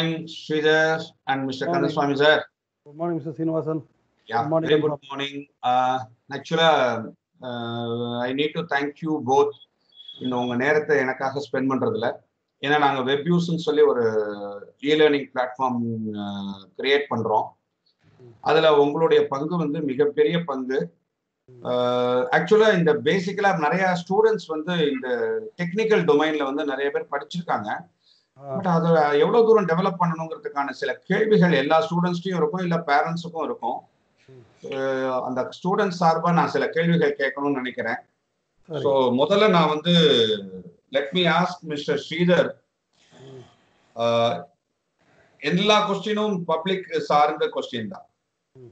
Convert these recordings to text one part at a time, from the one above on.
morning, Sridhar and Mr. Morning. Kandaswamy, sir. Good morning, Mr. Srinivasan. Yeah, Good morning, very Kandaswamy. good morning. Uh, actually, uh, I need to thank you both. இந்த உங்க நேரத்தை எனக்காக spend பண்றதுல ஏன்னா நாங்க web யூஸ்ன்னு சொல்லி ஒரு இ learning platform create பண்றோம் அதுல உங்களுடைய பங்கு வந்து மிகப்பெரிய பங்கு ஆக்சுவலா இந்த பேசிக்கலா நிறைய ஸ்டூடெண்ட்ஸ் வந்து இந்த டெக்னிக்கல் டொமைன்ல வந்து நிறைய பேர் படிச்சிருக்காங்க ஆ, பட் அதை எவ்வளவு தூரம் டெவலப் பண்ணணுங்கிறதுக்கான சில கேள்விகள் எல்லா ஸ்டூடெண்ட்ஸ்டையும் இருக்கும் இல்ல பேரண்ட்ஸுக்கும் இருக்கும் அஹ் அந்த ஸ்டூடெண்ட்ஸ் சார்பா நான் சில கேள்விகள் கேட்கணும்னு நினைக்கிறேன் சரி ஸோ முதல்ல நான் வந்து let me ask mister Sridhar hmm. Ah, எல்லா கொஸ்டினும் பப்ளிக் சார்ந்த கொஸ்டின் தான் ம்.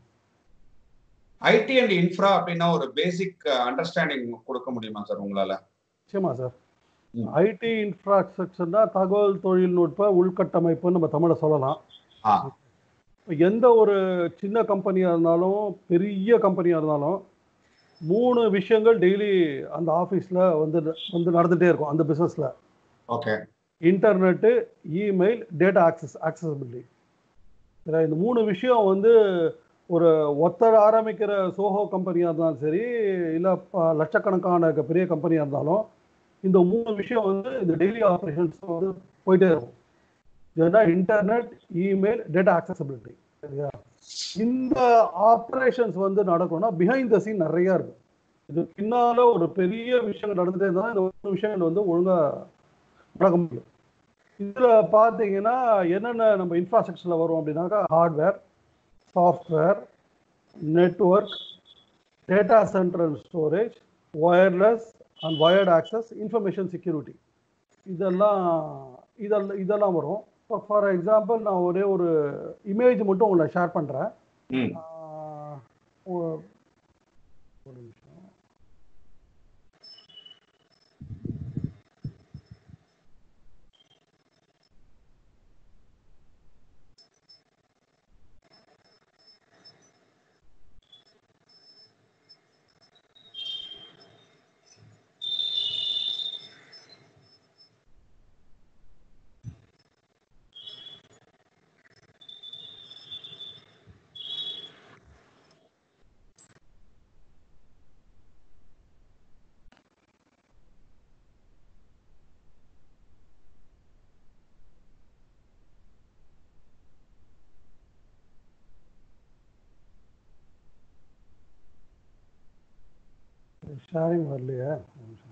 ஐடி அண்ட் இன்ஃப்ரா அப்படின்னா ஒரு பேசிக் அண்டர்ஸ்டாண்டிங் கொடுக்க முடியுமா சார் உங்களால நிச்சயமா சார் ம். ஐடி இன்ஃப்ராஸ்ட்ரக்சர்னா தகவல் தொழில்நுட்ப உள்கட்டமைப்புன்னு நம்ம தமிழ சொல்லலாம் ஆ இப்ப எந்த ஒரு சின்ன கம்பெனியாக இருந்தாலும் பெரிய கம்பெனியாக இருந்தாலும் மூணு விஷயங்கள் டெய்லி அந்த ஆஃபீஸில் வந்து வந்து நடந்துகிட்டே இருக்கும் அந்த பிஸ்னஸில் okay internet email data access accessibility சரியா இந்த மூணு விஷயம் வந்து ஒரு ஒத்தர் ஆரம்பிக்கிற சோஹோ கம்பெனியாக இருந்தாலும் சரி இல்லை லட்சக்கணக்கான க- பெரிய கம்பெனியாக இருந்தாலும் இந்த மூணு விஷயம் வந்து இந்த டெய்லி ஆப்ரேஷன்ஸ் வந்து போயிட்டே இருக்கும் இதுனா இன்டர்நெட் இமெயில் டேட்டா ஆக்சசபிலிட்டி சரியா இந்த ஆப்ரேஷன்ஸ் வந்து நடக்கணும்னா பிஹைண்ட் த சீன் நிறைய இருக்கும் இது பின்னால ஒரு பெரிய விஷயங்கள் நடந்துட்டே இருந்தால் இந்த மூணு விஷயங்கள் வந்து ஒழுங்கா நடக்க முடியும் இதுல பாத்தீங்கன்னா என்னென்ன நம்ம இன்ஃப்ராஸ்ட்ரக்சர்ல வரும் அப்படின்னாக்கா hardware software network data centre and storage wireless and wired access information security இதெல்லாம் இதெல்லாம் இதெல்லாம் வரும் இப்போ ஃபார் எக்ஸாம்பிள் நான் ஒரே ஒரு இமேஜ் மட்டும் உங்களை ஷேர் பண்ணுறேன் ம் ஒரு நிமிஷம் ஷேரிங் வரலையே ஒரு நிமிஷம்.